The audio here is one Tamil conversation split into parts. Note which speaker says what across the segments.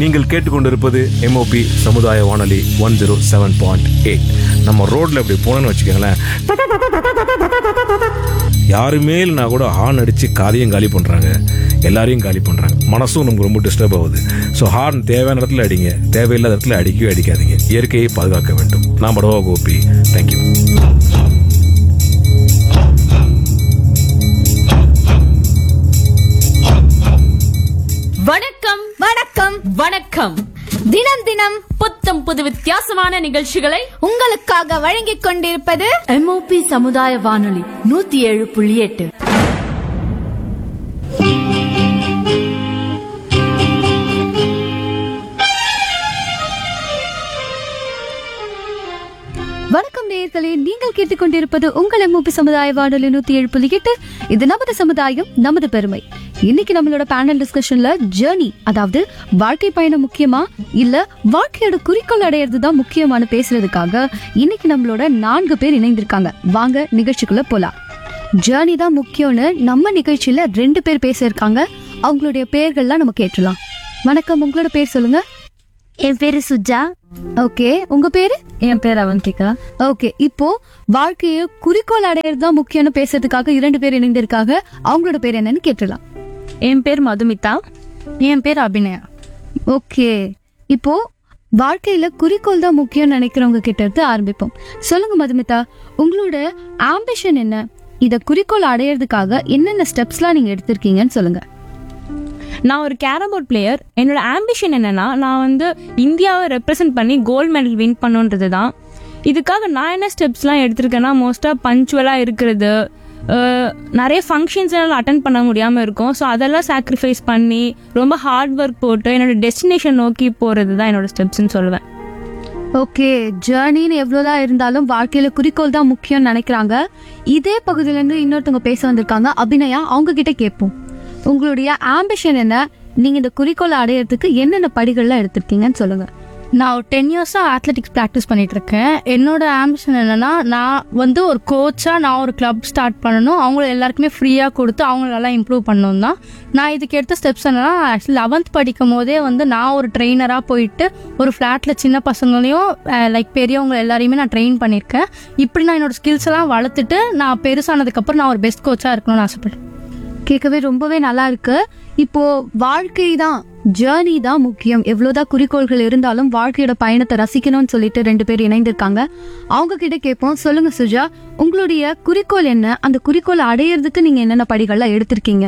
Speaker 1: நீங்கள் கேட்டுக்கொண்டிருப்பது எம்ஓபி சமுதாய வானொலி one zero seven point eight நம்ம ரோட்ல இப்படி போனோம்னு வச்சுக்கோங்களேன் யாருமே இல்லைனா கூட ஹார்ன் அடிச்சு காதையும் காலி பண்றாங்க எல்லாரையும் காலி பண்றாங்க மனசும் நமக்கு ரொம்ப டிஸ்டர்ப் ஆகுது ஸோ ஹார்ன் தேவையான இடத்துல அடிங்க தேவையில்லாத இடத்துல அடிக்கவே அடிக்காதீங்க இயற்கையை பாதுகாக்க வேண்டும் நான் படவா கோபி தேங்க்யூ
Speaker 2: வணக்கம்
Speaker 3: வணக்கம்
Speaker 2: வணக்கம்
Speaker 3: தினம் தினம்
Speaker 2: புத்தம் புது வித்தியாசமான நிகழ்ச்சிகளை
Speaker 3: உங்களுக்காக வழங்கிக் கொண்டிருப்பது
Speaker 2: எம்ஓபி சமுதாய வானொலி நூத்தி ஏழு புள்ளி எட்டு
Speaker 4: வணக்கம் நேயர்களே நீங்கள் கேட்டுக்கொண்டிருப்பது உங்கள் எம்ஓபி சமுதாய வானொலி நூத்தி ஏழு புள்ளி எட்டு இது நமது சமுதாயம் நமது பெருமை இன்னைக்கு நம்மளோட பேனல் டிஸ்கஷன்ல ஜேர்னி அதாவது வாழ்க்கை பயணம் முக்கியமா இல்ல வாழ்க்கையோட குறிக்கோள் அடையிறது தான் முக்கியமான பேசுறதுக்காக இன்னைக்கு நம்மளோட நான்கு பேர் இணைந்திருக்காங்க வாங்க நிகழ்ச்சிக்குள்ள போலாம் ஜேர்னி தான் முக்கியம்னு நம்ம நிகழ்ச்சியில ரெண்டு பேர் பேச இருக்காங்க அவங்களுடைய பெயர்கள்லாம் நம்ம கேட்டுலாம் வணக்கம் உங்களோட பேர் சொல்லுங்க
Speaker 5: என் பேரு சுஜா
Speaker 4: ஓகே உங்க பேரு
Speaker 5: என் பேர் அவந்திகா
Speaker 4: ஓகே இப்போ வாழ்க்கைய குறிக்கோள் அடையிறது தான் முக்கியம்னு பேசுறதுக்காக இரண்டு பேர் இணைந்திருக்காங்க அவங்களோட பேர் என்னன்னு கேட்டுடலாம்
Speaker 5: என் பேர் மதுமிதா என் பேர் அபிநயா
Speaker 4: ஓகே இப்போ வாழ்க்கையில குறிக்கோள் தான் முக்கியம்னு நினைக்கிறவங்க கிட்ட இருந்து ஆரம்பிப்போம் சொல்லுங்க மதுமிதா உங்களோட ஆம்பிஷன் என்ன இத குறிக்கோள் அடையிறதுக்காக என்னென்ன ஸ்டெப்ஸ்லாம் நீங்க எடுத்திருக்கீங்கன்னு சொல்லுங்க
Speaker 6: நான் ஒரு கேரம் போர்ட் பிளேயர் என்னோட ஆம்பிஷன் என்னன்னா நான் வந்து இந்தியாவை ரெப்ரசன்ட் பண்ணி கோல்ட் மெடல் வின் பண்ணுன்றது தான் இதுக்காக நான் என்ன ஸ்டெப்ஸ்லாம் எடுத்திருக்கேன்னா மோஸ்ட்டாக பஞ்சுவலாக இருக்கிறது அஹ், நிறைய ஃபங்க்ஷன்ஸ் என்னால் அட்டன் பண்ண முடியாமல் இருக்கும் ஸோ அதெல்லாம் சாக்ரிஃபைஸ் பண்ணி ரொம்ப ஹார்ட் ஒர்க் போட்டு என்னோட டெஸ்டினேஷன் நோக்கி போகிறது தான் என்னோட ஸ்டெப்ஸ்ன்னு சொல்லுவேன்
Speaker 4: ஓகே ஜேர்னின்னு எவ்வளோதான் இருந்தாலும் வாழ்க்கையில குறிக்கோள் தான் முக்கியம்னு நினைக்கிறாங்க இதே பகுதியில இருந்து இன்னொருத்தவங்க பேச வந்திருக்காங்க அபிநயா அவங்க கிட்ட கேட்போம் உங்களுடைய ஆம்பிஷன் என்ன நீங்க இந்த குறிக்கோளை அடையறதுக்கு என்னென்ன படிகள்லாம் எடுத்திருக்கீங்கன்னு சொல்லுங்க
Speaker 5: நான் ஒரு டென் இயர்ஸாக அத்லெட்டிக்ஸ் ப்ராக்டிஸ் பண்ணிட்டு இருக்கேன் என்னோட ஆம்பிஷன் என்னன்னா நான் வந்து ஒரு கோச்சாக நான் ஒரு கிளப் ஸ்டார்ட் பண்ணணும் அவங்கள எல்லாருக்குமே ஃப்ரீயாக கொடுத்து அவங்கள நல்லா இம்ப்ரூவ் பண்ணணும் தான் நான் இதுக்கு எடுத்த ஸ்டெப்ஸ் என்னன்னா ஆக்சுவலி லெவன்த் படிக்கும் போதே வந்து நான் ஒரு ட்ரெயினராக போயிட்டு ஒரு ஃப்ளாட்டில் சின்ன பசங்களையும் லைக் பெரியவங்க எல்லாரையுமே நான் ட்ரெயின் பண்ணியிருக்கேன் இப்படி நான் என்னோட ஸ்கில்ஸ் எல்லாம் வளர்த்துட்டு நான் பெருசானதுக்கப்புறம் நான் ஒரு பெஸ்ட் கோச்சாக இருக்கணும்னு ஆசைப்படுறேன்
Speaker 4: கேட்கவே ரொம்பவே நல்லா இருக்கு இப்போ வாழ்க்கை தான் ஜேர்னி தான் முக்கியம் எவ்வளவுதான் குறிக்கோள்கள் இருந்தாலும் வாழ்க்கையோட பயணத்தை ரசிக்கணும்னு சொல்லிட்டு ரெண்டு பேர் இணைந்திருக்காங்க அவங்க கிட்ட கேட்போம் சொல்லுங்க சுஜா உங்களுடைய குறிக்கோள் என்ன அந்த குறிக்கோளை அடையிறதுக்கு நீங்க என்னென்ன படிகள்லாம் எடுத்திருக்கீங்க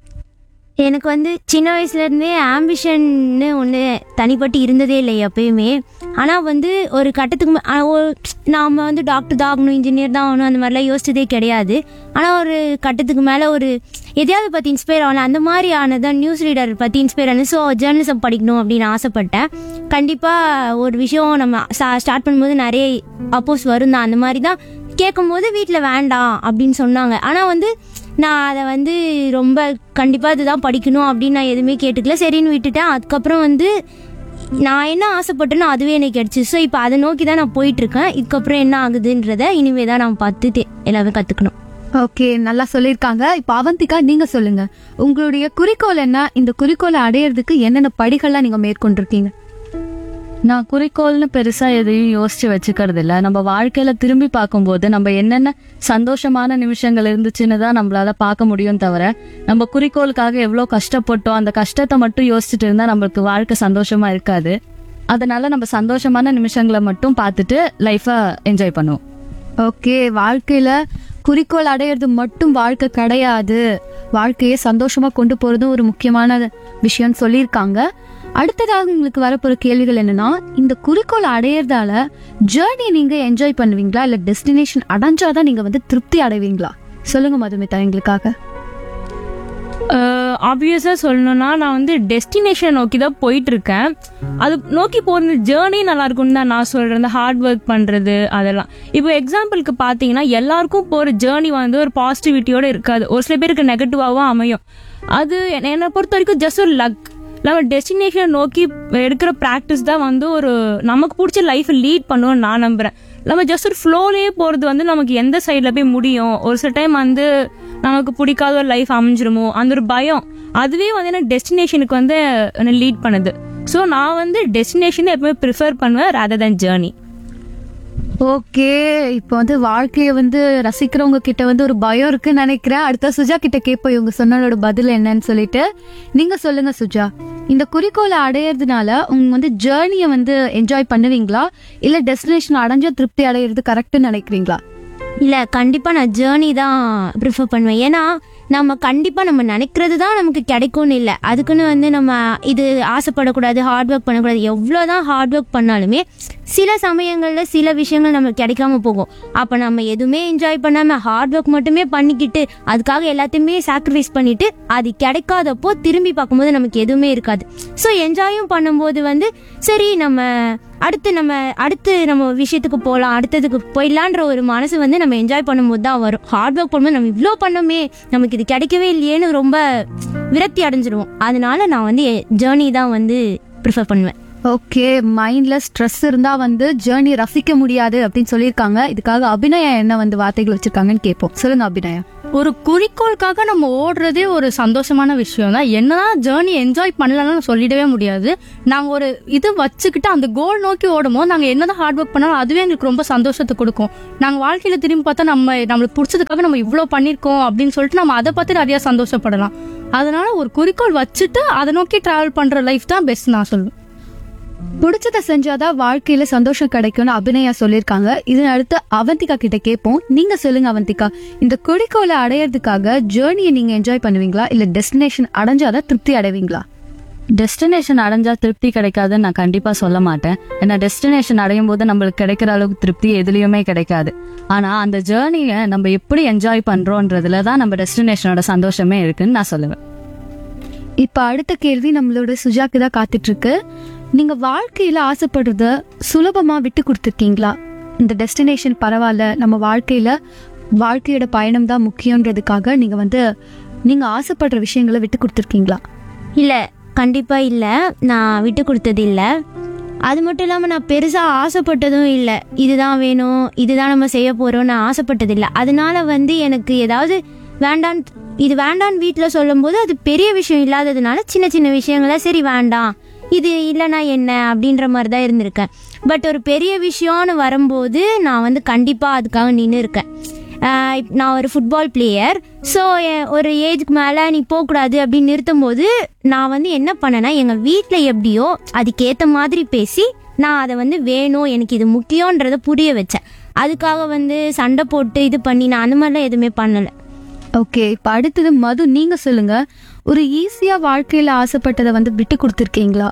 Speaker 7: எனக்கு வந்து சின்ன வயசுலேருந்தே ஆம்பிஷன்னு ஒன்று தனிப்பட்டு இருந்ததே இல்லை எப்பயுமே ஆனால் வந்து ஒரு கட்டத்துக்கு மே- ஆ, ஒரு- நாம வந்து டாக்டர் தான் ஆகணும் இன்ஜினியர் தான் ஆகணும் அந்த மாதிரிலாம் யோசிச்சதே கிடையாது ஆனால் ஒரு கட்டத்துக்கு மேலே ஒரு எதையாவது பற்றி இன்ஸ்பயர் ஆகணும் அந்த மாதிரி ஆனதான் நியூஸ் ரீடர் பற்றி இன்ஸ்பயர் ஆனது ஸோ ஜேர்னலிசம் படிக்கணும் அப்படின்னு ஆசைப்பட்டேன் கண்டிப்பாக ஒரு விஷயம் நம்ம ஸ்டார்ட் பண்ணும்போது நிறைய அப்போஸ் வரும் தான் அந்த மாதிரி தான் கேட்கும்போது வீட்டில் வேண்டாம் அப்படின்னு சொன்னாங்க ஆனால் வந்து நான் அதை வந்து ரொம்ப கண்டிப்பாக இதுதான் படிக்கணும் அப்படின்னு நான் எதுவுமே கேட்டுக்கல சரின்னு விட்டுட்டேன் அதுக்கப்புறம் வந்து நான் என்ன ஆசைப்பட்டேனோ அதுவே எனக்கு கிடச்சி ஸோ இப்போ அதை நோக்கி தான் நான் போயிட்டுருக்கேன் இதுக்கப்புறம் என்ன ஆகுதுன்றத இனிமே தான் நான் பார்த்து தெ- எல்லாமே கற்றுக்கணும்
Speaker 4: ஓகே நல்லா சொல்லியிருக்காங்க இப்போ அவந்திகா நீங்க சொல்லுங்க உங்களுடைய குறிக்கோள் என்ன இந்த குறிக்கோளை அடையிறதுக்கு என்னென்ன படிகள்லாம் நீங்க மேற்கொண்டிருக்கீங்க
Speaker 8: நான் குறிக்கோள்னு பெருசா எதையும் யோசிச்சு வச்சுக்கிறது இல்ல நம்ம வாழ்க்கையில திரும்பி பார்க்கும்போது நம்ம என்னென்ன சந்தோஷமான நிமிஷங்கள் இருந்துச்சுன்னு தான் நம்மளால பார்க்க முடியும் தவிர நம்ம குறிக்கோளுக்காக எவ்வளவு கஷ்டப்பட்டோம் அந்த கஷ்டத்தை மட்டும் யோசிச்சுட்டு இருந்தா நம்மளுக்கு வாழ்க்கை சந்தோஷமா இருக்காது அதனால நம்ம சந்தோஷமான நிமிஷங்களை மட்டும் பார்த்துட்டு லைஃபை என்ஜாய் பண்ணுவோம்
Speaker 4: ஓகே வாழ்க்கையில குறிக்கோள் அடையிறது மட்டும் வாழ்க்கை கிடையாது வாழ்க்கையை சந்தோஷமா கொண்டு போறதும் ஒரு முக்கியமான விஷயம்னு சொல்லியிருக்காங்க அடுத்ததாக உங்களுக்கு வரப்போற கேள்விகள் என்னன்னா இந்த குறிக்கோள் அடையறதால ஜேர்னி நீங்க என்ஜாய் பண்ணுவீங்களா இல்ல டெஸ்டினேஷன் அடைஞ்சாதான் நீங்க வந்து திருப்தி அடைவீங்களா சொல்லுங்க மதுமிதா எங்களுக்காக
Speaker 6: ஆப்வியஸாக சொல்லணும்னா நான் வந்து டெஸ்டினேஷன் நோக்கி தான் போயிட்டு இருக்கேன் அது நோக்கி போகிற ஜேர்னி நல்லா இருக்கும்னு தான் நான் சொல்கிறேன் இந்த ஹார்ட் ஒர்க் பண்ணுறது அதெல்லாம் இப்போ எக்ஸாம்பிளுக்கு பார்த்தீங்கன்னா எல்லாருக்கும் போகிற ஜேர்னி வந்து ஒரு பாசிட்டிவிட்டியோட இருக்காது ஒரு சில பேருக்கு நெகட்டிவாகவும் அமையும் அது என்னை என்னை பொறுத்த வரைக்கும் ஜஸ்ட் ஒரு லக் நம்ம டெஸ்டினேஷன் நோக்கி எடுக்கிற ப்ராக்டிஸ் தான் வந்து ஒரு நமக்கு பிடிச்ச லைஃப்பை லீட் பண்ணுவோம்னு நான் நம்புகிறேன் நம்ம ஜஸ்ட் ஒரு ஃப்ளோலேயே போகிறது வந்து நமக்கு எந்த சைடில் போய் முடியும் ஒரு சில டைம் வந்து நமக்கு பிடிக்காத ஒரு லைஃப் அமைஞ்சிருமோ அந்த ஒரு பயம் அதுவே வந்து என்ன டெஸ்டினேஷனுக்கு வந்து என்ன லீட் பண்ணுது ஸோ நான் வந்து டெஸ்டினேஷன் எப்பவுமே ப்ரிஃபர் பண்ணுவேன் ரேதர் than ஜேர்னி
Speaker 4: ஓகே இப்போ வந்து வாழ்க்கைய வந்து ரசிக்கிறவங்க கிட்ட வந்து ஒரு பயம் இருக்குன்னு நினைக்கிறேன் அடுத்த சுஜா கிட்ட கேட்போம் இவங்க சொன்னதோட பதில் என்னன்னு சொல்லிட்டு நீங்க சொல்லுங்க சுஜா இந்த குறிக்கோளை அடையிறதுனால உங்க வந்து ஜேர்னியை வந்து என்ஜாய் பண்ணுவீங்களா இல்ல டெஸ்டினேஷன் அடைஞ்ச திருப்தி அடையிறது கரெக்ட்னு நினைக்கிறீங்களா
Speaker 7: இல்லை கண்டிப்பாக நான் ஜேர்னி தான் ப்ரிஃபர் பண்ணுவேன் ஏன்னா நம்ம கண்டிப்பாக நம்ம நினைக்கிறது தான் நமக்கு கிடைக்கும்னு இல்லை அதுக்குன்னு வந்து நம்ம இது ஆசைப்படக்கூடாது ஹார்ட் ஒர்க் பண்ணக்கூடாது எவ்வளோ தான் ஹார்ட் ஒர்க் பண்ணாலுமே சில சமயங்களில் சில விஷயங்கள் நமக்கு கிடைக்காம போகும் அப்போ நம்ம எதுவுமே என்ஜாய் பண்ணாமல் ஹார்ட் ஒர்க் மட்டுமே பண்ணிக்கிட்டு அதுக்காக எல்லாத்தையுமே சாக்ரிஃபைஸ் பண்ணிட்டு அது கிடைக்காதப்போ திரும்பி பார்க்கும்போது நமக்கு எதுவுமே இருக்காது ஸோ என்ஜாயும் பண்ணும்போது வந்து சரி நம்ம அடுத்து நம்ம அடுத்து நம்ம விஷயத்துக்கு போகலாம் அடுத்ததுக்கு போயிடலான்ற ஒரு மனசு வந்து நம்ம என்ஜாய் பண்ணும்போது தான் வரும் ஹார்ட் ஒர்க் பண்ணும்போது நம்ம இவ்வளோ பண்ணோமே நமக்கு இது கிடைக்கவே இல்லையேன்னு ரொம்ப விரக்தி அடைஞ்சிருவோம் அதனால நான் வந்து ஜேர்னி தான் வந்து ப்ரிஃபர் பண்ணுவேன்
Speaker 4: ஓகே மைண்ட்ல ஸ்ட்ரெஸ் இருந்தா வந்து ஜேர்னி ரசிக்க முடியாது அப்படின்னு சொல்லியிருக்காங்க இதுக்காக அபிநயா என்ன வந்து வார்த்தைகள் வச்சிருக்காங்கன்னு கேட்போம் சொல்லுங்க அபிநயா
Speaker 5: ஒரு குறிக்கோளுக்காக நம்ம ஓடுறதே ஒரு சந்தோஷமான விஷயம் தான் என்னதான் ஜேர்னி என்ஜாய் பண்ணலன்னு சொல்லிடவே முடியாது நாங்கள் ஒரு இது வச்சுக்கிட்டு அந்த கோல் நோக்கி ஓடும்போது நாங்கள் என்னதான் ஹார்ட் ஒர்க் பண்ணாலும் அதுவே எங்களுக்கு ரொம்ப சந்தோஷத்தை கொடுக்கும் நாங்கள் வாழ்க்கையில் திரும்பி பார்த்தா நம்ம நம்மளுக்கு பிடிச்சதுக்காக நம்ம இவ்வளோ பண்ணியிருக்கோம் அப்படின்னு சொல்லிட்டு நம்ம அதை பற்றி நிறைய சந்தோஷப்படலாம் அதனால ஒரு குறிக்கோள் வச்சுட்டு அதை நோக்கி டிராவல் பண்ணுற லைஃப் தான் பெஸ்ட் நான் சொல்லுவேன்
Speaker 4: பிடிச்சத செஞ்சாதான் வாழ்க்கையில சந்தோஷம் கிடைக்கும்னு அபிநயா சொல்லியிருக்காங்க இதன் அடுத்து அவந்திகா கிட்ட கேட்போம் நீங்க சொல்லுங்க அவந்திகா இந்த குறிக்கோளை அடையறதுக்காக ஜேர்னியை நீங்க என்ஜாய் பண்ணுவீங்களா இல்ல டெஸ்டினேஷன் அடைஞ்சாதான் திருப்தி அடைவீங்களா
Speaker 8: டெஸ்டினேஷன் அடைஞ்சா திருப்தி கிடைக்காதுன்னு நான் கண்டிப்பா சொல்ல மாட்டேன் ஏன்னா டெஸ்டினேஷன் அடையும் போது நம்மளுக்கு கிடைக்கிற அளவுக்கு திருப்தி எதுலயுமே கிடைக்காது ஆனா அந்த ஜேர்னியை நம்ம எப்படி என்ஜாய் பண்றோன்றதுல தான் நம்ம டெஸ்டினேஷனோட சந்தோஷமே இருக்குன்னு நான் சொல்லுவேன்
Speaker 4: இப்ப அடுத்த கேள்வி நம்மளோட சுஜாக்கு தான் காத்துட்டு இருக்கு நீங்க வாழ்க்கையில ஆசைப்படுறத சுலபமா விட்டு கொடுத்துருக்கீங்களா இந்த டெஸ்டினேஷன் பரவாயில்ல நம்ம வாழ்க்கையில வாழ்க்கையோட பயணம் தான் முக்கியன்றதுக்காக நீங்க வந்து நீங்க ஆசைப்படுற விஷயங்களை விட்டு கொடுத்துருக்கீங்களா
Speaker 7: இல்லை கண்டிப்பாக இல்லை நான் விட்டு கொடுத்தது இல்லை அது மட்டும் இல்லாமல் நான் பெருசாக ஆசைப்பட்டதும் இல்லை இதுதான் வேணும் இதுதான் நம்ம செய்ய போகிறோம் நான் ஆசைப்பட்டது இல்லை அதனால வந்து எனக்கு ஏதாவது வேண்டான் இது வேண்டான்னு வீட்டில் சொல்லும்போது அது பெரிய விஷயம் இல்லாததுனால சின்ன சின்ன விஷயங்கள சரி வேண்டாம் இது இல்லைனா என்ன அப்படின்ற மாதிரி தான் இருந்திருக்கேன் பட் ஒரு பெரிய விஷயம்னு வரும்போது நான் வந்து கண்டிப்பாக அதுக்காக நின்று இருக்கேன் ஆஹ் இப்- நான் ஒரு ஃபுட்பால் பிளேயர் ஸோ ஒரு ஏஜுக்கு மேலே நீ போகக்கூடாது அப்படின்னு நிறுத்தும் போது நான் வந்து என்ன பண்ணேன்னா எங்கள் வீட்டில் எப்படியோ அதுக்கேற்ற மாதிரி பேசி நான் அதை வந்து வேணும் எனக்கு இது முக்கியன்றதை புரிய வச்சேன் அதுக்காக வந்து சண்டை போட்டு இது பண்ணி நான் அந்த மாதிரிலாம் எதுவுமே பண்ணலை
Speaker 4: ஓகே இப்ப அடுத்தது மது நீங்க சொல்லுங்க ஒரு ஈஸியா வாழ்க்கையில ஆசைப்பட்டதை வந்து விட்டு கொடுத்துருக்கீங்களா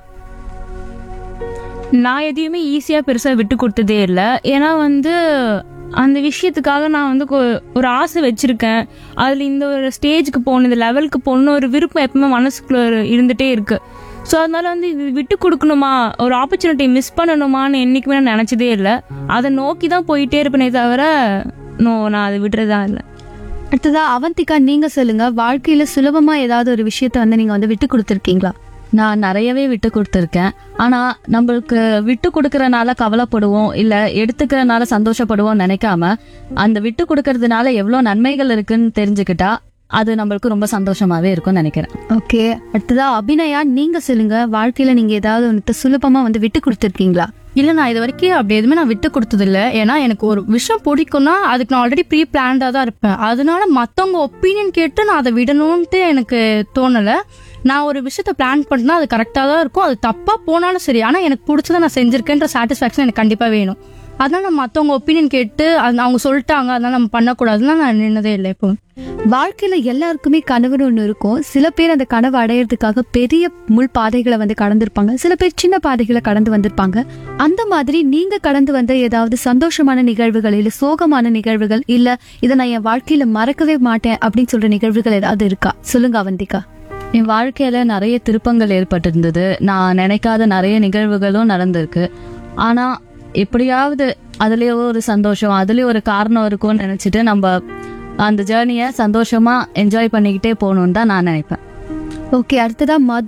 Speaker 6: நான் எதையுமே ஈஸியாக பெருசாக விட்டு கொடுத்ததே இல்லை ஏன்னா வந்து அந்த விஷயத்துக்காக நான் வந்து கொ- ஒரு ஆசை வச்சுருக்கேன் அதில் இந்த ஒரு ஸ்டேஜுக்கு போகணும் இந்த லெவலுக்கு போகணும் ஒரு விருப்பம் எப்பவுமே மனசுக்குள்ள ஒரு இருந்துகிட்டே இருக்கு ஸோ அதனால வந்து இது விட்டு கொடுக்கணுமா ஒரு ஆப்பர்ச்சுனிட்டி மிஸ் பண்ணணுமான்னு என்றைக்குமே நான் நினச்சதே இல்லை அதை நோக்கி தான் போயிட்டே இருப்பேனே தவிர நோ நான் அதை விடுறதா இல்லை
Speaker 4: அடுத்ததா அவந்திகா நீங்க சொல்லுங்க வாழ்க்கையில சுலபமா ஏதாவது ஒரு விஷயத்த வந்து நீங்க வந்து விட்டு கொடுத்துருக்கீங்களா
Speaker 8: நான் நிறையவே விட்டு கொடுத்துருக்கேன் ஆனா நம்மளுக்கு விட்டு கொடுக்கறனால கவலைப்படுவோம் இல்ல எடுத்துக்கிறனால சந்தோஷப்படுவோம் நினைக்காம அந்த விட்டு கொடுக்கறதுனால எவ்வளவு நன்மைகள் இருக்குன்னு தெரிஞ்சுக்கிட்டா அது நம்மளுக்கு ரொம்ப சந்தோஷமாவே இருக்கும்னு நினைக்கிறேன்
Speaker 4: ஓகே அடுத்ததா அபிநயா நீங்க சொல்லுங்க வாழ்க்கையில நீங்க ஏதாவது ஒன்று சுலபமா வந்து விட்டு கொடுத்துருக்கீங்களா
Speaker 5: இல்லை நான் இது வரைக்கும் அப்படி எதுவுமே நான் விட்டு கொடுத்ததில்ல ஏன்னா எனக்கு ஒரு விஷயம் பிடிக்கும்னா அதுக்கு நான் ஆல்ரெடி ப்ரீ பிளான்டாக தான் இருப்பேன் அதனால மற்றவங்க ஒப்பீனியன் கேட்டு நான் அதை விடணும்ன்ட்டு எனக்கு தோணலை நான் ஒரு விஷயத்த பிளான் பண்ணா அது கரெக்டாக தான் இருக்கும் அது தப்பாக போனாலும் சரி ஆனால் எனக்கு பிடிச்சதை நான் செஞ்சிருக்கேன்ற சாட்டிஸ்ஃபேக்ஷன் எனக்கு கண்டிப்பாக வேணும் அதனால நான் மற்றவங்க ஒப்பீனியன் கேட்டு அது அவங்க சொல்லிட்டாங்க அதனால நம்ம பண்ணக்கூடாதுன்னா நான் நின்னதே இல்லை இப்போ
Speaker 4: வாழ்க்கையில எல்லாருக்குமே கனவுன்னு ஒன்று இருக்கும் சில பேர் அந்த கனவு அடையிறதுக்காக பெரிய முள் பாதைகளை வந்து கடந்திருப்பாங்க சில பேர் சின்ன பாதைகளை கடந்து வந்திருப்பாங்க அந்த மாதிரி நீங்க கடந்து வந்த ஏதாவது சந்தோஷமான நிகழ்வுகள் இல்ல சோகமான நிகழ்வுகள் இல்ல இதை நான் என் வாழ்க்கையில மறக்கவே மாட்டேன் அப்படின்னு சொல்ற நிகழ்வுகள் ஏதாவது இருக்கா சொல்லுங்க அவந்திகா
Speaker 8: என் வாழ்க்கையில நிறைய திருப்பங்கள் ஏற்பட்டிருந்தது நான் நினைக்காத நிறைய நிகழ்வுகளும் நடந்திருக்கு ஆனா எப்படியாவது அதுலயே ஒரு சந்தோஷம் அதுலயே ஒரு காரணம் இருக்கும்னு நினைச்சிட்டு நம்ம அந்த ஜேர்னியை சந்தோஷமா என்ஜாய் பண்ணிக்கிட்டே போகணும்னு தான் நான் நினைப்பேன்
Speaker 4: ஓகே அடுத்ததா மது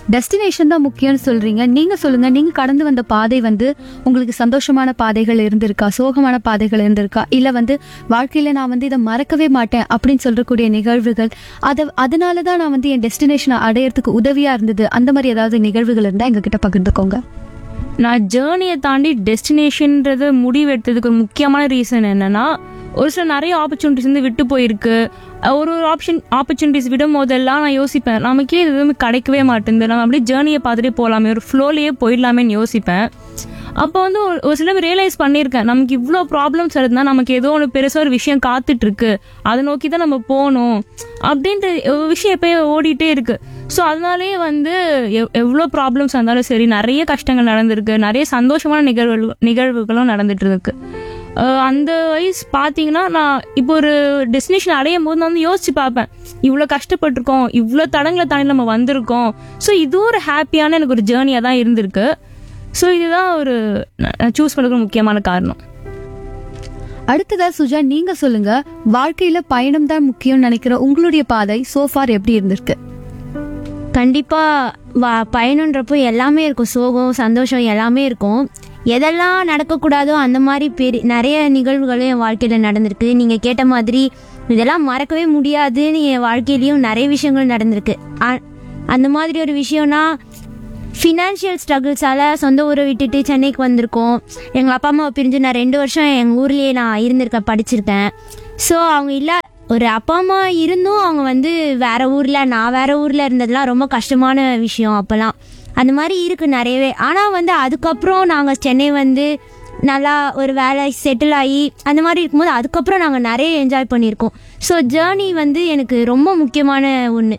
Speaker 4: டெஸ்டினேஷன் தான் முக்கியம்னு சொல்றீங்க நீங்க சொல்லுங்க நீங்க கடந்து வந்த பாதை வந்து உங்களுக்கு சந்தோஷமான பாதைகள் இருந்திருக்கா சோகமான பாதைகள் இருந்திருக்கா இல்ல வந்து வாழ்க்கையில நான் வந்து இதை மறக்கவே மாட்டேன் அப்படின்னு சொல்லக்கூடிய நிகழ்வுகள் அதை அதனால தான் நான் வந்து என் டெஸ்டினேஷனை அடையறதுக்கு உதவியா இருந்தது அந்த மாதிரி ஏதாவது நிகழ்வுகள் இருந்தா எங்ககிட்ட பகிர்ந்துக்கோங்க
Speaker 6: நான் ஜேர்னியை தாண்டி டெஸ்டினேஷன்ன்றது முடிவு எடுத்ததுக்கு ஒரு முக்கியமான ரீசன் என்னன்னா ஒரு சில நிறைய ஆப்பர்ச்சுனிட்டிஸ் வந்து விட்டு போயிருக்கு அஹ் ஒரு ஒரு ஆப்ஷன் ஆப்பர்ச்சுனிட்டிஸ் விடும் போதெல்லாம் நான் யோசிப்பேன் நமக்கே இது எதுவுமே கிடைக்கவே மாட்டேங்குது நம்ம அப்படியே ஜேர்னியை பார்த்துட்டே போகலாமே ஒரு ஃப்ளோலேயே போயிடலாமேன்னு யோசிப்பேன் அப்போ வந்து ஒரு ஒரு சில ரியலைஸ் பண்ணியிருக்கேன் நமக்கு இவ்வளோ ப்ராப்ளம்ஸ் இருந்தால் நமக்கு ஏதோ ஒன்று பெருசாக ஒரு விஷயம் காத்துட்டு இருக்கு அதை நோக்கி தான் நம்ம போகணும் அப்படின்ற ஒரு விஷயம் எப்பயும் ஓடிட்டே இருக்கு ஸோ அதனாலேயே வந்து எவ் எவ்வளோ ப்ராப்ளம்ஸ் இருந்தாலும் சரி நிறைய கஷ்டங்கள் நடந்திருக்கு நிறைய சந்தோஷமான நிகழ்வுகள் நிகழ்வுகளும் நடந்துட்டு இருக்கு அஹ் அந்த வயசு பார்த்தீங்கன்னா நான் இப்போ ஒரு டெஸ்டினேஷன் அடையும் போது நான் வந்து யோசிச்சு பார்ப்பேன் இவ்வளோ கஷ்டப்பட்டிருக்கோம் இவ்வளோ தடங்களை தாண்டி நம்ம வந்திருக்கோம் ஸோ இதுவும் ஒரு ஹாப்பியான எனக்கு ஒரு ஜேர்னியாக தான் இருந்திருக்கு ஸோ இதுதான் ஒரு சூஸ் பண்ணுறதுக்கு முக்கியமான காரணம்
Speaker 4: அடுத்ததா சுஜா நீங்க சொல்லுங்க வாழ்க்கையில பயணம் தான் முக்கியம்னு நினைக்கிற உங்களுடைய பாதை சோஃபார் எப்படி இருந்திருக்கு
Speaker 7: கண்டிப்பா வா பயணன்றப்போ எல்லாமே இருக்கும் சோகம் சந்தோஷம் எல்லாமே இருக்கும் எதெல்லாம் நடக்கக்கூடாதோ அந்த மாதிரி பெரிய நிறைய நிகழ்வுகளும் என் வாழ்க்கையில் நடந்திருக்கு நீங்கள் கேட்ட மாதிரி இதெல்லாம் மறக்கவே முடியாதுன்னு என் வாழ்க்கையிலையும் நிறைய விஷயங்கள் நடந்திருக்கு ஆ- அந்த மாதிரி ஒரு விஷயம்னா ஃபினான்ஷியல் ஸ்ட்ரகிள்ஸால் சொந்த ஊரை விட்டுட்டு சென்னைக்கு வந்திருக்கோம் எங்கள் அப்பா அம்மாவை பிரிஞ்சு நான் ரெண்டு வருஷம் எங்கள் ஊர்லேயே நான் இருந்திருக்கேன் படிச்சிருக்கேன் ஸோ அவங்க இல்லா ஒரு அப்பா அம்மா இருந்தும் அவங்க வந்து வேற ஊரில் நான் வேற ஊரில் இருந்ததுலாம் ரொம்ப கஷ்டமான விஷயம் அப்போல்லாம் அந்த மாதிரி இருக்குது நிறையவே ஆனால் வந்து அதுக்கப்புறம் நாங்கள் சென்னை வந்து நல்லா ஒரு வேலை செட்டில் ஆகி அந்த மாதிரி இருக்கும்போது அதுக்கப்புறம் நாங்கள் நிறைய என்ஜாய் பண்ணியிருக்கோம் ஸோ ஜேர்னி வந்து எனக்கு ரொம்ப முக்கியமான ஒன்று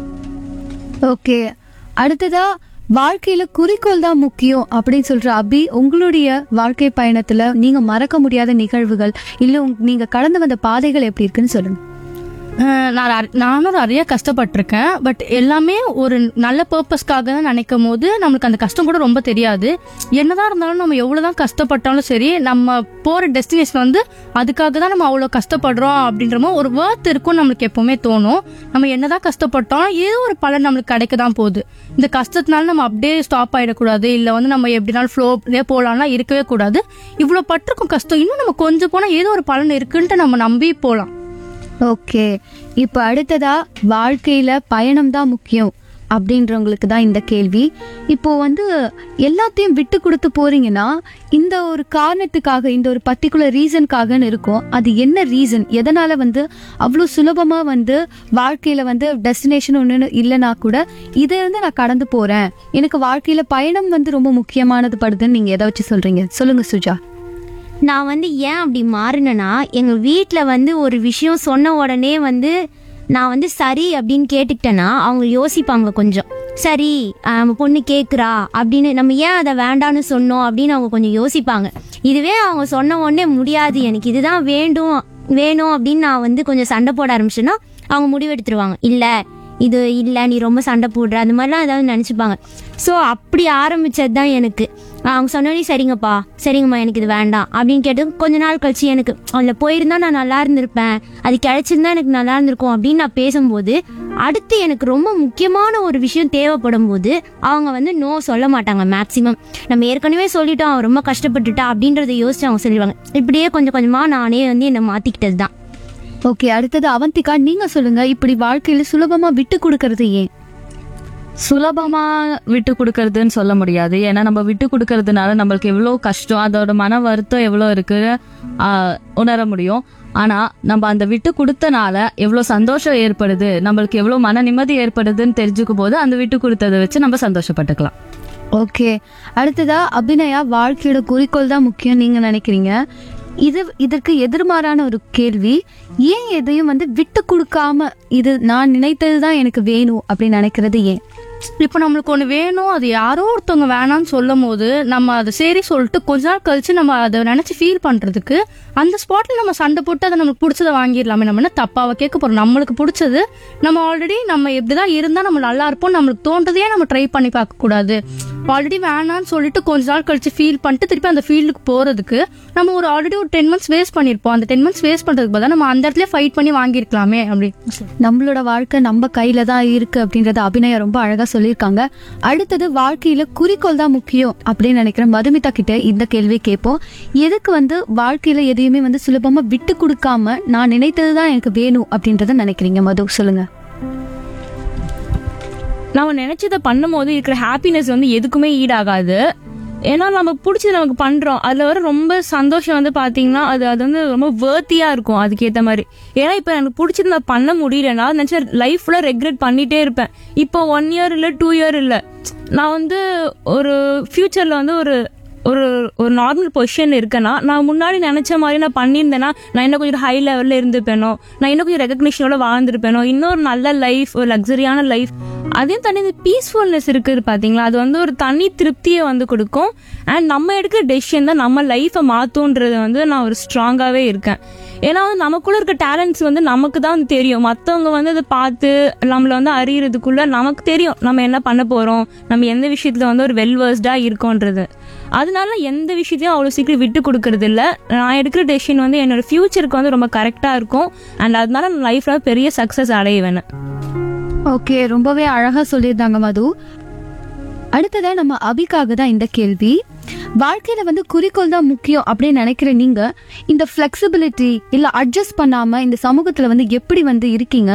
Speaker 4: ஓகே அடுத்ததா வாழ்க்கையில குறிக்கோள் தான் முக்கியம் அப்படின்னு சொல்ற அபி உங்களுடைய வாழ்க்கை பயணத்துல நீங்க மறக்க முடியாத நிகழ்வுகள் இல்ல உங்க- நீங்க கடந்து வந்த பாதைகள் எப்படி இருக்குன்னு சொல்லுங்க
Speaker 5: அஹ் நான் அர- நானும் நிறைய கஷ்டப்பட்டிருக்கேன் பட் எல்லாமே ஒரு நல்ல பர்பஸ்க்காக தான் நினைக்கும் போது நம்மளுக்கு அந்த கஷ்டம் கூட ரொம்ப தெரியாது என்னதான் இருந்தாலும் நம்ம எவ்வளவுதான் கஷ்டப்பட்டாலும் சரி நம்ம போற டெஸ்டினேஷன் வந்து அதுக்காக தான் நம்ம அவ்வளோ கஷ்டப்படுறோம் அப்படின்ற மாதிரி ஒரு வேர்த் இருக்கும் நம்மளுக்கு எப்பவுமே தோணும் நம்ம என்னதான் கஷ்டப்பட்டோம் ஏதோ ஒரு பலன் நம்மளுக்கு கிடைக்க தான் போகுது இந்த கஷ்டத்தினால நம்ம அப்படியே ஸ்டாப் ஆயிடக்கூடாது இல்லை வந்து நம்ம எப்படினாலும் ஃப்ளோ போகலாம்னா இருக்கவே கூடாது இவ்வளோ பட்டிருக்கும் கஷ்டம் இன்னும் நம்ம கொஞ்சம் போனால் ஏதோ ஒரு பலன் இருக்குன்ட்டு நம்ம நம்பி போகலாம்
Speaker 4: ஓகே இப்போ அடுத்ததா வாழ்க்கையில பயணம் தான் முக்கியம் அப்படின்றவங்களுக்கு தான் இந்த கேள்வி இப்போ வந்து எல்லாத்தையும் விட்டு கொடுத்து போறீங்கன்னா இந்த ஒரு காரணத்துக்காக இந்த ஒரு பர்டிகுலர் ரீசனுக்காகன்னு இருக்கும் அது என்ன ரீசன் எதனால வந்து அவ்வளோ சுலபமா வந்து வாழ்க்கையில வந்து டெஸ்டினேஷன் ஒன்று இல்லைனா கூட இதை இருந்து நான் கடந்து போறேன் எனக்கு வாழ்க்கையில பயணம் வந்து ரொம்ப முக்கியமானது படுதுன்னு நீங்க எதை வச்சு சொல்றீங்க சொல்லுங்க சுஜா
Speaker 7: நான் வந்து ஏன் அப்படி மாறினேன்னா எங்கள் வீட்டில் வந்து ஒரு விஷயம் சொன்ன உடனே வந்து நான் வந்து சரி அப்படின்னு கேட்டுக்கிட்டேன்னா அவங்க யோசிப்பாங்க கொஞ்சம் சரி ஆஹ் நம்ம பொண்ணு கேட்குறா அப்படின்னு நம்ம ஏன் அதை வேண்டான்னு சொன்னோம் அப்படின்னு அவங்க கொஞ்சம் யோசிப்பாங்க இதுவே அவங்க சொன்ன உடனே முடியாது எனக்கு இதுதான் வேண்டும் வேணும் அப்படின்னு நான் வந்து கொஞ்சம் சண்டை போட ஆரம்பிச்சேன்னா அவங்க முடிவெடுத்துருவாங்க இல்லை இது இல்லை நீ ரொம்ப சண்டை போடுற அந்த மாதிரிலாம் ஏதாவது நினச்சிப்பாங்க ஸோ அப்படி ஆரம்பிச்சது தான் எனக்கு அவங்க சொன்னோடனே சரிங்கப்பா சரிங்கம்மா எனக்கு இது வேண்டாம் அப்படின்னு கேட்டு கொஞ்ச நாள் கழிச்சு எனக்கு அதில் போயிருந்தா நான் நல்லா இருந்திருப்பேன் அது கிடைச்சிருந்தா எனக்கு நல்லா இருந்திருக்கும் அப்படின்னு நான் பேசும்போது அடுத்து எனக்கு ரொம்ப முக்கியமான ஒரு விஷயம் தேவைப்படும் போது அவங்க வந்து நோ சொல்ல மாட்டாங்க மேக்ஸிமம் நம்ம ஏற்கனவே சொல்லிட்டோம் அவன் ரொம்ப கஷ்டப்பட்டுட்டா அப்படின்றத யோசிச்சு அவங்க சொல்லிடுவாங்க இப்படியே கொஞ்சம் கொஞ்சமாக நானே வந்து என்னை மாற்றிக்கிட்டது தான்
Speaker 4: ஓகே அடுத்தது அவந்திகா நீங்க சொல்லுங்க இப்படி வாழ்க்கையில சுலபமா விட்டு கொடுக்கறது ஏன்
Speaker 8: சுலபமா விட்டு கொடுக்கறதுன்னு சொல்ல முடியாது ஏன்னா நம்ம விட்டு கொடுக்கறதுனால நம்மளுக்கு எவ்வளோ கஷ்டம் அதோட மன வருத்தம் எவ்வளோ இருக்கு ஆஹ், உணர முடியும் ஆனா நம்ம அந்த விட்டு கொடுத்தனால எவ்வளோ சந்தோஷம் ஏற்படுது நம்மளுக்கு எவ்வளோ மன நிம்மதி ஏற்படுதுன்னு தெரிஞ்சுக்கும் போது அந்த விட்டு கொடுத்ததை வச்சு நம்ம சந்தோஷப்பட்டுக்கலாம்
Speaker 4: ஓகே அடுத்ததா அபிநயா வாழ்க்கையோட குறிக்கோள் தான் முக்கியம் நீங்க நினைக்கிறீங்க இது இதற்கு எதிர்மாறான ஒரு கேள்வி ஏன் எதையும் வந்து விட்டு கொடுக்காம இது நான் நினைத்தது தான் எனக்கு வேணும் அப்படின்னு நினைக்கிறது ஏன்
Speaker 5: இப்போ நம்மளுக்கு ஒன்று வேணும் அது யாரோ ஒருத்தவங்க வேணாம்னு சொல்லும் போது நம்ம அதை சரி சொல்லிட்டு கொஞ்ச நாள் கழிச்சு நம்ம அதை நினச்சி ஃபீல் பண்ணுறதுக்கு அந்த ஸ்பாட்ல நம்ம சண்டை போட்டு அதை நமக்கு பிடிச்சதை வாங்கிடலாமே நம்ம என்ன தப்பாவை கேட்க போகிறோம் நம்மளுக்கு பிடிச்சது நம்ம ஆல்ரெடி நம்ம எப்படிதான் இருந்தால் நம்ம நல்லா இருப்போம் நம்மளுக்கு தோன்றதையே நம்ம ட்ரை பண்ணி பார்க்கக்கூடாது ஆல்ரெடி வேணாம்னு சொல்லிட்டு கொஞ்ச நாள் கழிச்சு ஃபீல் பண்ணிட்டு திருப்பி அந்த ஃபீல்டுக்கு போகிறதுக்கு நம்ம ஒரு ஆல்ரெடி ஒரு டென் மந்த்ஸ் வேஸ்ட் பண்ணியிருப்போம் அந்த டென் மந்த்ஸ் வேஸ்ட் பண்ணுறதுக்கு பதிலாக நம்ம அந்த இடத்துல ஃபைட் பண்ணி வாங்கியிருக்கலாமே அப்படி
Speaker 4: நம்மளோட வாழ்க்கை நம்ம கையில தான் இருக்கு அப்படின்றத அபிநயா ரொம்ப அழகா சொல்லியிருக்காங்க அடுத்தது வாழ்க்கையில குறிக்கோள் தான் முக்கியம் அப்படின்னு நினைக்கிற மதுமிதா கிட்ட இந்த கேள்வி கேட்போம் எதுக்கு வந்து வாழ்க்கையில எதையுமே வந்து சுலபமா விட்டு கொடுக்காம நான் நினைத்தது தான் எனக்கு வேணும் அப்படின்றத நினைக்கிறீங்க மது சொல்லுங்க
Speaker 6: நம்ம நினைச்சதை பண்ணும்போது இருக்கிற ஹாப்பினஸ் வந்து எதுக்குமே ஈடாகாது ஏன்னா நமக்கு பிடிச்சது நமக்கு பண்றோம் அதுல வர ரொம்ப சந்தோஷம் வந்து பாத்தீங்கன்னா அது அது வந்து ரொம்ப வேர்த்தியா இருக்கும் அதுக்கேத்த மாதிரி ஏன்னா இப்ப எனக்கு பிடிச்சது நான் பண்ண முடியலன்னா நினைச்சா லைஃப் ஃபுல்லா ரெக்ரெட் பண்ணிட்டே இருப்பேன் இப்போ ஒன் இயர் இல்ல டூ இயர் இல்ல நான் வந்து ஒரு ஃபியூச்சர்ல வந்து ஒரு ஒரு ஒரு நார்மல் பொசிஷன் இருக்கேன்னா நான் முன்னாடி நினைச்ச மாதிரி நான் பண்ணியிருந்தேன்னா நான் இன்னும் கொஞ்சம் ஹை லெவல்ல இருந்திருப்பேனோ நான் இன்னும் கொஞ்சம் ரெகக்னிஷனோட வாழ்ந்திருப்பேனோ இன்னொரு நல்ல லைஃப் ஒரு லக்ஸரியான லைஃப் அதையும் தனி இந்த பீஸ்ஃபுல்னஸ் இருக்குது பாத்தீங்களா அது வந்து ஒரு தனி திருப்தியை வந்து கொடுக்கும் அண்ட் நம்ம எடுக்கிற டெசிஷன் தான் நம்ம லைஃப்பை மாற்றுன்றது வந்து நான் ஒரு ஸ்ட்ராங்காகவே இருக்கேன் ஏன்னா வந்து நமக்குள்ள இருக்க டேலண்ட்ஸ் வந்து நமக்கு தான் வந்து தெரியும் மற்றவங்க வந்து அதை பார்த்து நம்மளை வந்து அறியறதுக்குள்ள நமக்கு தெரியும் நம்ம என்ன பண்ண போகிறோம் நம்ம எந்த விஷயத்தில் வந்து ஒரு வெல்வர்ஸ்டாக இருக்கோன்றது அதனால எந்த விஷயத்தையும் அவ்வளோ சீக்கிரம் விட்டு கொடுக்கறது இல்ல நான் எடுக்கிற டெசிஷன் வந்து என்னோட ஃபியூச்சருக்கு வந்து ரொம்ப கரெக்டாக இருக்கும் அண்ட் அதனால நான் லைஃப்பில் பெரிய சக்ஸஸ் அடைவேன்
Speaker 4: ஓகே ரொம்பவே அழகா சொல்லியிருந்தாங்க மது அடுத்ததா நம்ம அபிக்காக தான் இந்த கேள்வி வாழ்க்கையில வந்து குறிக்கோள் தான் முக்கியம் அப்படின்னு நினைக்கிற நீங்க இந்த ஃபிளெக்சிபிலிட்டி இல்ல அட்ஜஸ்ட் பண்ணாம இந்த சமூகத்துல வந்து எப்படி வந்து இருக்கீங்க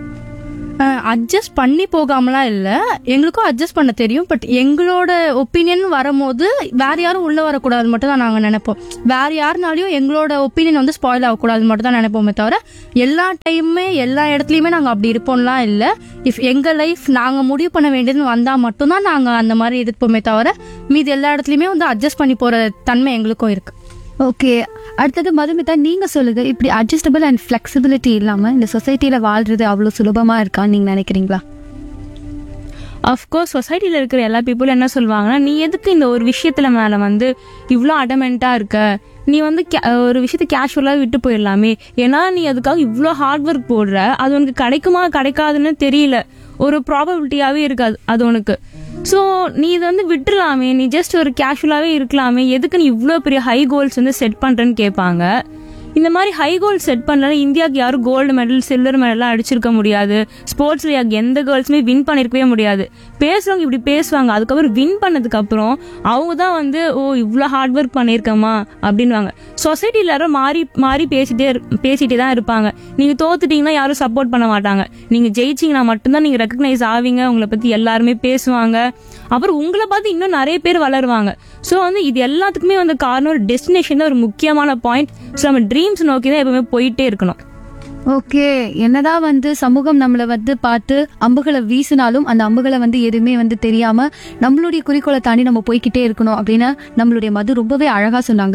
Speaker 5: அட்ஜஸ்ட் பண்ணி போகாமலாம் இல்லை எங்களுக்கும் அட்ஜஸ்ட் பண்ண தெரியும் பட் எங்களோட ஒப்பீனியன் வரும்போது வேற யாரும் உள்ள வரக்கூடாது மட்டும் தான் நாங்கள் நினைப்போம் வேற யாருனாலையும் எங்களோட ஒப்பீனியன் வந்து ஸ்பாயில் ஆகக்கூடாது மட்டும் தான் நினைப்போமே தவிர எல்லா டைமுமே எல்லா இடத்துலையுமே நாங்கள் அப்படி இருப்போம்லாம் இல்லை இஃப் எங்கள் லைஃப் நாங்கள் முடிவு பண்ண வேண்டியதுன்னு வந்தால் மட்டும்தான் நாங்கள் அந்த மாதிரி இருப்போமே தவிர மீதி எல்லா இடத்துலையுமே வந்து அட்ஜஸ்ட் பண்ணி போகிற தன்மை எங்களுக்கும் இருக்கு
Speaker 4: ஓகே அடுத்தது மதுமிதா நீங்க சொல்லுங்க இப்படி அட்ஜஸ்டபிள் அண்ட் ஃபிளெக்சிபிலிட்டி இல்லாம இந்த சொசைட்டில வாழ்றது அவ்வளவு சுலபமா இருக்கான்னு நீங்க நினைக்கிறீங்களா
Speaker 6: அஃப்கோர்ஸ் சொசைட்டியில் இருக்கிற எல்லா பீப்புளும் என்ன சொல்லுவாங்கன்னா நீ எதுக்கு இந்த ஒரு விஷயத்துல மேலே வந்து இவ்வளோ அடமெண்ட்டாக இருக்க நீ வந்து ca- ஒரு விஷயத்த கேஷுவலாக விட்டு போயிடலாமே ஏன்னா நீ அதுக்காக இவ்வளோ ஹார்ட் ஒர்க் போடுற அது உனக்கு கிடைக்குமா கிடைக்காதுன்னு தெரியல ஒரு ப்ராபபிலிட்டியாகவே இருக்காது அது உனக்கு ஸோ நீ இதை வந்து விட்டுலாமே நீ ஜஸ்ட் ஒரு கேஷுவலாகவே இருக்கலாமே எதுக்கு நீ இவ்வளோ பெரிய ஹை கோல்ஸ் வந்து செட் பண்ணுறேன்னு கேட்பாங்க இந்த மாதிரி ஹை கோல் செட் பண்ணல இந்தியாவுக்கு யாரும் கோல்டு மெடல் சில்வர் மெடல்லாம் அடிச்சிருக்க முடியாது ஸ்போர்ட்ஸ்ல எந்த கேர்ள்ஸுமே வின் பண்ணிருக்கவே முடியாது பேசுறவங்க இப்படி பேசுவாங்க அதுக்கப்புறம் வின் பண்ணதுக்கு அப்புறம் அவங்க தான் வந்து ஓ இவ்வளோ ஹார்ட் ஒர்க் பண்ணியிருக்கமா அப்படின்வாங்க சொசைட்டில எல்லாரும் மாறி மாறி பேசிட்டே இரு- பேசிட்டே தான் இருப்பாங்க நீங்க தோத்துட்டீங்கன்னா யாரும் சப்போர்ட் பண்ண மாட்டாங்க நீங்க ஜெயிச்சீங்கன்னா மட்டும்தான் நீங்க ரெக்கக்னைஸ் ஆவீங்க உங்களை பத்தி எல்லாருமே பேசுவாங்க அப்புறம் உங்களை பார்த்து இன்னும் நிறைய பேர் வளருவாங்க ஸோ வந்து இது எல்லாத்துக்குமே வந்து காரணம் ஒரு டெஸ்டினேஷன் தான் ஒரு முக்கியமான பாயிண்ட் ஸோ நம்ம ட்ரீம்ஸ் நோக்கி தான் எப்பவுமே போயிட்டே இருக்கணும்
Speaker 4: ஓகே என்னதான் வந்து சமூகம் நம்மளை வந்து பார்த்து அம்புகளை வீசினாலும் அந்த அம்புகளை வந்து எதுவுமே வந்து தெரியாம நம்மளுடைய குறிக்கோளை தாண்டி நம்ம போய்க்கிட்டே இருக்கணும் அப்படின்னு நம்மளுடைய மது ரொம்பவே அழகா சொன்னாங்க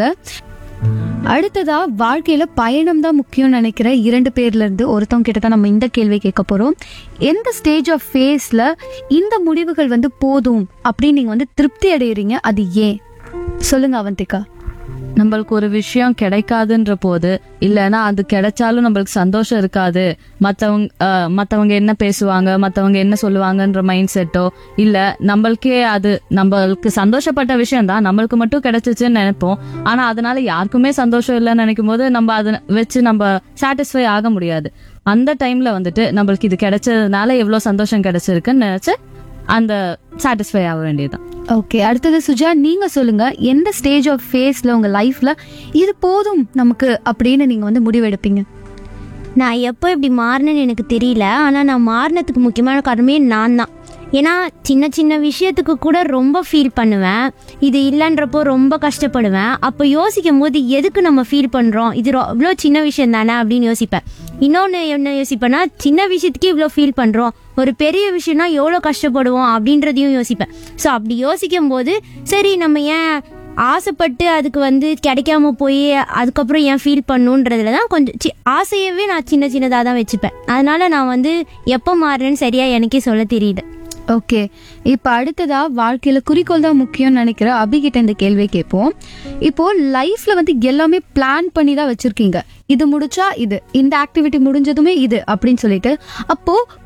Speaker 4: அடுத்ததா வாழ்க்கையில பயணம் தான் முக்கியம்னு நினைக்கிற இரண்டு பேர்ல இருந்து ஒருத்தவங்க கிட்ட தான் நம்ம இந்த கேள்வி கேட்க போறோம் எந்த ஸ்டேஜ் ஆஃப் ஃபேஸ்ல இந்த முடிவுகள் வந்து போதும் அப்படின்னு நீங்க வந்து திருப்தி அடையறீங்க அது ஏன் சொல்லுங்க அவந்திகா
Speaker 8: நம்மளுக்கு ஒரு விஷயம் கிடைக்காதுன்ற போது இல்லைன்னா அது கிடைச்சாலும் நம்மளுக்கு சந்தோஷம் இருக்காது மத்தவங்க அஹ், மத்தவங்க என்ன பேசுவாங்க மத்தவங்க என்ன சொல்லுவாங்கன்ற மைண்ட் செட்டோ இல்ல நம்மளுக்கே அது நம்மளுக்கு சந்தோஷப்பட்ட விஷயம் தான் நம்மளுக்கு மட்டும் கிடைச்சிச்சுன்னு நினைப்போம் ஆனா அதனால யாருக்குமே சந்தோஷம் இல்லைன்னு நினைக்கும் போது நம்ம அதை வச்சு நம்ம சாட்டிஸ்ஃபை ஆக முடியாது அந்த டைம்ல வந்துட்டு நம்மளுக்கு இது கிடைச்சதுனால எவ்வளவு சந்தோஷம் கிடைச்சிருக்குன்னு நினைச்சு அந்த சாட்டிஸ்ஃபை ஆக வேண்டியதுதான்
Speaker 4: ஓகே அடுத்தது சுஜா நீங்க சொல்லுங்க எந்த ஸ்டேஜ் ஆஃப் ஃபேஸ்ல உங்க லைஃப்ல இது போதும் நமக்கு அப்படின்னு நீங்க வந்து முடிவெடுப்பீங்க
Speaker 7: நான் எப்போ இப்படி மாறினேன்னு எனக்கு தெரியல ஆனால் நான் மாறினதுக்கு முக்கியமான காரணமே நான் தான் ஏன்னா சின்ன சின்ன விஷயத்துக்கு கூட ரொம்ப ஃபீல் பண்ணுவேன் இது இல்லைன்றப்போ ரொம்ப கஷ்டப்படுவேன் அப்போ யோசிக்கும் போது எதுக்கு நம்ம ஃபீல் பண்ணுறோம் இது இவ்வளோ சின்ன விஷயம் தானே அப்படின்னு யோசிப்பேன் இன்னொன்று என்ன யோசிப்பேன்னா சின்ன விஷயத்துக்கே இவ்வளோ ஃபீல் பண்ணுறோம் ஒரு பெரிய விஷயம்னா எவ்வளோ கஷ்டப்படுவோம் அப்படின்றதையும் யோசிப்பேன் ஸோ அப்படி யோசிக்கும் போது சரி நம்ம ஏன் ஆசைப்பட்டு அதுக்கு வந்து கிடைக்காம போய் அதுக்கப்புறம் ஏன் ஃபீல் பண்ணுன்றதுல தான் கொஞ்சம் சி ஆசையவே நான் சின்ன சின்னதாக தான் வச்சுப்பேன் அதனால நான் வந்து எப்போ மாறுறேன்னு சரியாக எனக்கே சொல்ல தெரியல
Speaker 4: ஓகே இப்போ அடுத்ததா வாழ்க்கையில குறிக்கோள் தான் முக்கியம்னு நினைக்கிற அபிகிட்ட இந்த கேள்வியை கேட்போம் இப்போ லைஃப்ல வந்து எல்லாமே பிளான் பண்ணி தான் வச்சிருக்கீங்க இது முடிச்சா இது இந்த ஆக்டிவிட்டி முடிஞ்சதுமே இது அப்படின்னு சொல்லிட்டு அப்போ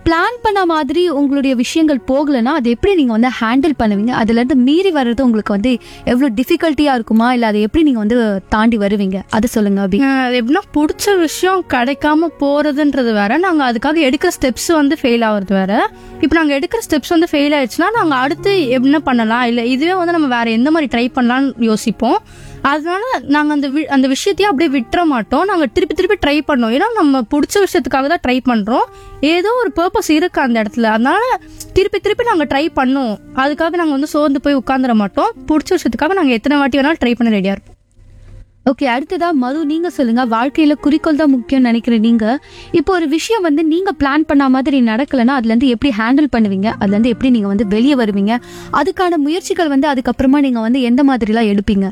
Speaker 4: பிளான் பண்ண மாதிரி உங்களுடைய விஷயங்கள் போகலைன்னா அது எப்படி நீங்க வந்து ஹேண்டில் பண்ணுவீங்க அதுல இருந்து மீறி வர்றது உங்களுக்கு வந்து எவ்வளவு டிஃபிகல்ட்டியா இருக்குமா இல்ல அதை எப்படி நீங்க வந்து தாண்டி வருவீங்க அது சொல்லுங்க அபி
Speaker 5: அஹ் அது எப்படின்னா பிடிச்ச விஷயம் கிடைக்காம போறதுன்றது வேற நாங்க அதுக்காக எடுக்கிற ஸ்டெப்ஸ் வந்து ஃபெயில் ஆகுறது வேற இப்போ நாங்க எடுக்கிற ஸ்டெப்ஸ் வந்து ஃபெயில் ஆயிடுச்சுன்னா நாங்க அடுத்து என்ன பண்ணலாம் இல்ல இதுவே வந்து நம்ம வேற எந்த மாதிரி ட்ரை பண்ணலாம்னு யோசிப்போம் அதனால நாங்க அந்த வி- அந்த விஷயத்தையும் அப்படியே விட்டுற மாட்டோம் நாங்க திருப்பி திருப்பி ட்ரை பண்ணோம் ஏன்னா நம்ம பிடிச்ச விஷயத்துக்காக தான் ட்ரை பண்றோம் ஏதோ ஒரு பர்பஸ் இருக்கு அந்த இடத்துல அதனால திருப்பி திருப்பி நாங்க ட்ரை பண்ணோம் அதுக்காக நாங்க வந்து சோர்ந்து போய் உட்காந்துட மாட்டோம் பிடிச்ச விஷயத்துக்காக நாங்க எத்தனை வாட்டி வேணாலும் ட்ரை பண்ண ரெடியா இருப்போம்
Speaker 4: ஓகே அடுத்ததா மது நீங்க சொல்லுங்க வாழ்க்கையில குறிக்கோள் தான் முக்கியம் நினைக்கிற நீங்க இப்போ ஒரு விஷயம் வந்து நீங்க பிளான் பண்ண மாதிரி நடக்கலைன்னா அதுல இருந்து எப்படி ஹேண்டில் பண்ணுவீங்க அதுல இருந்து எப்படி நீங்க வந்து வெளியே வருவீங்க அதுக்கான முயற்சிகள் வந்து அதுக்கப்புறமா நீங்க வந்து எந்த மாதிரிலாம் எடுப்பீங்க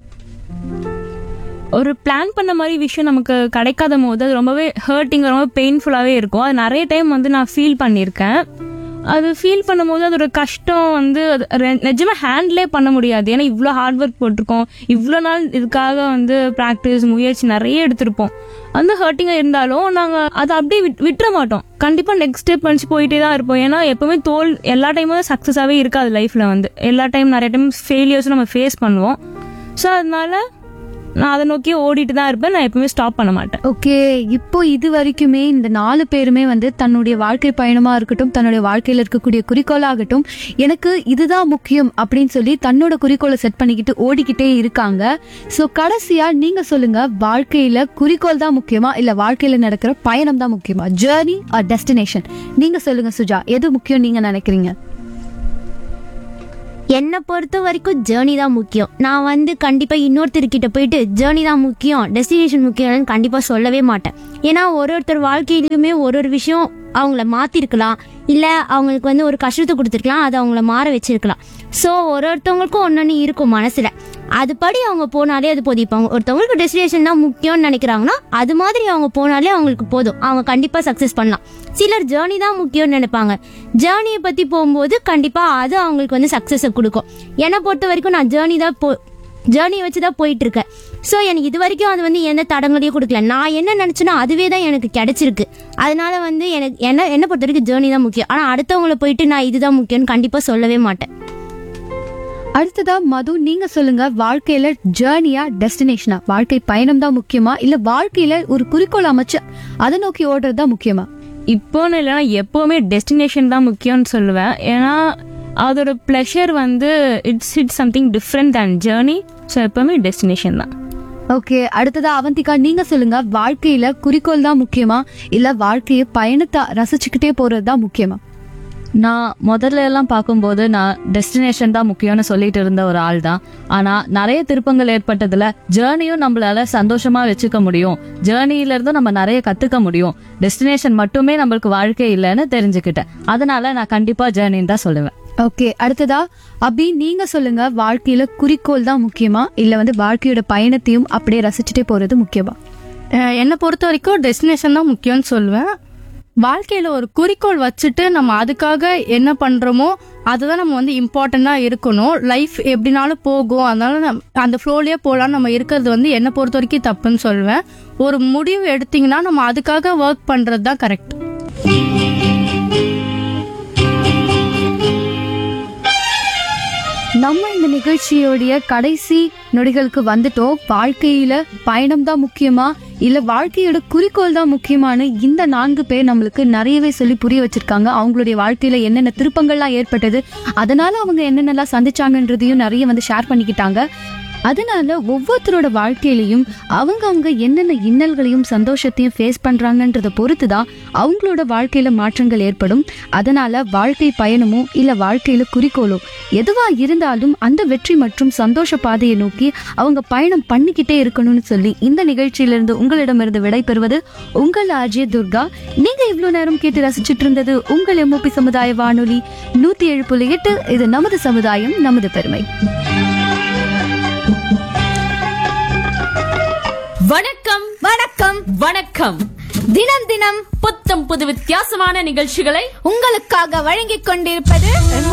Speaker 6: ஒரு பிளான் பண்ண மாதிரி விஷயம் நமக்கு கிடைக்காத போது அது ரொம்பவே ஹர்ட்டிங் ரொம்ப பெயின்ஃபுல்லாகவே இருக்கும் அது நிறைய டைம் வந்து நான் ஃபீல் பண்ணியிருக்கேன் அது ஃபீல் பண்ணும்போது அதோட கஷ்டம் வந்து அது ரெ- நிஜமா ஹேண்ட்லே பண்ண முடியாது ஏன்னா இவ்வளோ ஹார்ட் ஒர்க் போட்டிருக்கோம் இவ்வளோ நாள் இதுக்காக வந்து ப்ராக்டிஸ் முயற்சி நிறைய எடுத்திருப்போம் அந்த ஹர்ட்டிங்காக இருந்தாலும் நாங்கள் அதை அப்படியே விட் விட்டுற மாட்டோம் கண்டிப்பாக நெக்ஸ்ட் ஸ்டெப் பண்ணிச்சு போயிட்டே தான் இருப்போம் ஏன்னா எப்பவுமே தோல் எல்லா டைமும் சக்ஸஸாகவே இருக்காது லைஃப்பில் வந்து எல்லா டைம் நிறைய டைம் ஃபெயிலியர்ஸும் நம்ம ஃபேஸ் பண்ணுவோம் ஸோ அதனால நான் அதை நோக்கி ஓடிட்டு தான் இருப்பேன் நான் எப்பவுமே ஸ்டாப் பண்ண மாட்டேன்
Speaker 4: ஓகே இப்போ இது வரைக்குமே இந்த நாலு பேருமே வந்து தன்னுடைய வாழ்க்கை பயணமா இருக்கட்டும் தன்னுடைய வாழ்க்கையில இருக்கக்கூடிய குறிக்கோளாகட்டும் எனக்கு இதுதான் முக்கியம் அப்படின்னு சொல்லி தன்னோட குறிக்கோளை செட் பண்ணிக்கிட்டு ஓடிக்கிட்டே இருக்காங்க ஸோ கடைசியா நீங்க சொல்லுங்க வாழ்க்கையில குறிக்கோள் தான் முக்கியமா இல்ல வாழ்க்கையில நடக்கிற பயணம் தான் முக்கியமா ஜேர்னி ஆர் டெஸ்டினேஷன் நீங்க சொல்லுங்க சுஜா எது முக்கியம் நீங்க நினைக்கிறீங்க
Speaker 7: என்னை பொறுத்த வரைக்கும் ஜேர்னி தான் முக்கியம் நான் வந்து கண்டிப்பாக இன்னொருத்தர்கிட்ட போயிட்டு ஜேர்னி தான் முக்கியம் டெஸ்டினேஷன் முக்கியம்னு கண்டிப்பாக சொல்லவே மாட்டேன் ஏன்னா ஒரு ஒருத்தர் வாழ்க்கையிலுமே ஒரு ஒரு விஷயம் அவங்கள மாற்றிருக்கலாம் இல்லை அவங்களுக்கு வந்து ஒரு கஷ்டத்தை கொடுத்துருக்கலாம் அது அவங்கள மாற வச்சிருக்கலாம் ஸோ ஒரு ஒருத்தவங்களுக்கும் ஒன்று இருக்கும் மனசில் அதுபடி அவங்க போனாலே அது போதும் இப்போ அவங்க ஒருத்தவங்களுக்கு டெஸ்டினேஷன் தான் முக்கியம்னு நினைக்கிறாங்கன்னா அது மாதிரி அவங்க போனாலே அவங்களுக்கு போதும் அவங்க கண்டிப்பாக சக்ஸஸ் பண்ணலாம் சிலர் ஜேர்னி தான் முக்கியம்னு நினைப்பாங்க ஜேர்னியை பற்றி போகும்போது கண்டிப்பாக அது அவங்களுக்கு வந்து சக்ஸஸை கொடுக்கும் என்னை பொறுத்த வரைக்கும் நான் ஜேர்னி தான் போ ஜேர்னியை வச்சு தான் போயிட்டு இருக்கேன் ஸோ எனக்கு இது வரைக்கும் அது வந்து எந்த தடங்களையும் கொடுக்கல நான் என்ன நினச்சேனோ அதுவே தான் எனக்கு கிடைச்சிருக்கு அதனால வந்து எனக்கு என்ன என்னை பொறுத்த வரைக்கும் ஜேர்னி தான் முக்கியம் ஆனால் அடுத்தவங்கள போயிட்டு நான் இதுதான் முக்கியம்னு கண்டிப்பாக சொல்லவே மாட்டேன்
Speaker 4: அடுத்ததா மது நீங்க சொல்லுங்க வாழ்க்கையில ஜேர்னியா டெஸ்டினேஷனா வாழ்க்கை பயணம் தான் முக்கியமா இல்ல வாழ்க்கையில ஒரு குறிக்கோள் அமைச்சு அதை நோக்கி ஓடுறது தான் முக்கியமா
Speaker 6: இப்போன்னு இல்லைன்னா எப்போவுமே டெஸ்டினேஷன் தான் முக்கியம்னு சொல்லுவேன் ஏன்னா அதோட ப்ளஷர் வந்து it's it's something different than journey so எப்போவுமே டெஸ்டினேஷன் தான்
Speaker 4: ஓகே அடுத்ததா அவந்திகா நீங்க சொல்லுங்க வாழ்க்கையில குறிக்கோள் தான் முக்கியமா இல்ல வாழ்க்கைய பயணத்தை ரசிச்சுக்கிட்டே போறது தான் முக்கியமா
Speaker 8: நான் முதல்ல எல்லாம் பார்க்கும்போது நான் டெஸ்டினேஷன் தான் முக்கியம்னு சொல்லிட்டு இருந்த ஒரு ஆள் தான் ஆனா நிறைய திருப்பங்கள் ஏற்பட்டதுல ஜேர்னியும் நம்மளால சந்தோஷமா வச்சுக்க முடியும் ஜேர்னியில இருந்தும் நம்ம நிறைய கத்துக்க முடியும் டெஸ்டினேஷன் மட்டுமே நம்மளுக்கு வாழ்க்கை இல்லைன்னு தெரிஞ்சுக்கிட்டேன் அதனால நான் கண்டிப்பா ஜேர்னின்னு தான் சொல்லுவேன்
Speaker 4: ஓகே அடுத்ததா அபி நீங்க சொல்லுங்க வாழ்க்கையில குறிக்கோள் தான் முக்கியமா இல்ல வந்து வாழ்க்கையோட பயணத்தையும் அப்படியே ரசிச்சுட்டே போறது முக்கியமா
Speaker 5: அஹ் என்னை பொறுத்த வரைக்கும் டெஸ்டினேஷன் தான் முக்கியம்னு சொல்லுவேன் வாழ்க்கையில் ஒரு குறிக்கோள் வச்சுட்டு நம்ம அதுக்காக என்ன பண்ணுறோமோ அதுதான் நம்ம வந்து இம்பார்ட்டண்ட்டாக இருக்கணும் லைஃப் எப்படினாலும் போகும் அதனால நம்ம அந்த ஃப்ளோலேயே போகலான்னு நம்ம இருக்கிறது வந்து என்னை பொறுத்த வரைக்கும் தப்புன்னு சொல்லுவேன் ஒரு முடிவு எடுத்தீங்கன்னா நம்ம அதுக்காக ஒர்க் பண்ணுறது தான் கரெக்ட்
Speaker 4: நம்ம இந்த நிகழ்ச்சியோடைய கடைசி நொடிகளுக்கு வந்துட்டோம் வாழ்க்கையில பயணம் தான் முக்கியமா இல்ல வாழ்க்கையோட குறிக்கோள் தான் முக்கியமான இந்த நான்கு பேர் நம்மளுக்கு நிறையவே சொல்லி புரிய வச்சிருக்காங்க அவங்களுடைய வாழ்க்கையில என்னென்ன திருப்பங்கள்லாம் ஏற்பட்டது அதனால அவங்க என்னென்னலாம் சந்திச்சாங்கன்றதையும் நிறைய வந்து ஷேர் பண்ணிக்கிட்டாங்க அதனால ஒவ்வொருத்தரோட வாழ்க்கையிலையும் அவங்க அவங்க என்னென்ன இன்னல்களையும் சந்தோஷத்தையும் ஃபேஸ் பண்றாங்கன்றத பொறுத்து தான் அவங்களோட வாழ்க்கையில மாற்றங்கள் ஏற்படும் அதனால வாழ்க்கை பயணமோ இல்ல வாழ்க்கையில குறிக்கோளோ எதுவா இருந்தாலும் அந்த வெற்றி மற்றும் சந்தோஷ பாதையை நோக்கி அவங்க பயணம் பண்ணிக்கிட்டே இருக்கணும்னு சொல்லி இந்த நிகழ்ச்சியிலிருந்து உங்களிடமிருந்து விடைபெறுவது உங்கள் அஜய் துர்கா நீங்க இவ்வளவு நேரம் கேட்டு ரசிச்சிட்டு இருந்தது உங்கள் எம்ஓபி சமுதாய வானொலி நூத்தி ஏழு புள்ளி எட்டு இது நமது சமுதாயம் நமது பெருமை
Speaker 9: வணக்கம்
Speaker 3: வணக்கம்
Speaker 9: வணக்கம்
Speaker 3: தினம் தினம்
Speaker 9: புத்தம் புது வித்தியாசமான நிகழ்ச்சிகளை
Speaker 3: உங்களுக்காக வழங்கிக் கொண்டிருப்பது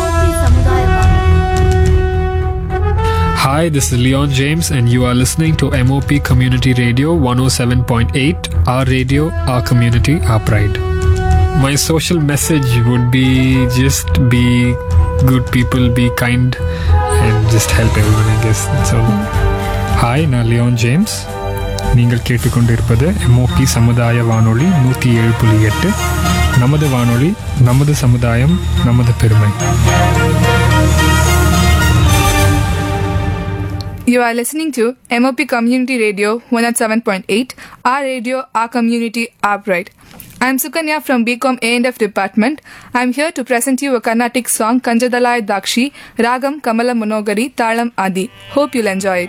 Speaker 10: Hi, this is Leon James, and you are listening to MOP Community Radio 107.8, our radio, our community, our pride. my social message would be just be good people, be kind, and just help everyone, I guess. That's all. Hi நான் லியோன் ஜேம்ஸ் நீங்கள் கேட்டுக்கொண்டிருப்பது எம்ஓபி சமுதாய வானொலி நூற்றி ஏழு புள்ளி எட்டு நமது வானொலி நமது சமுதாயம் நமது பெருமை
Speaker 11: You are listening to MOP Community Radio 107.8, our radio, our community, our pride. I'm Sukanya from BCom A&F department. I'm here to present you a Carnatic song Kanjadalai Dakshi, Ragam Kamala Monogari, Talam Adi. Hope you'll enjoy it.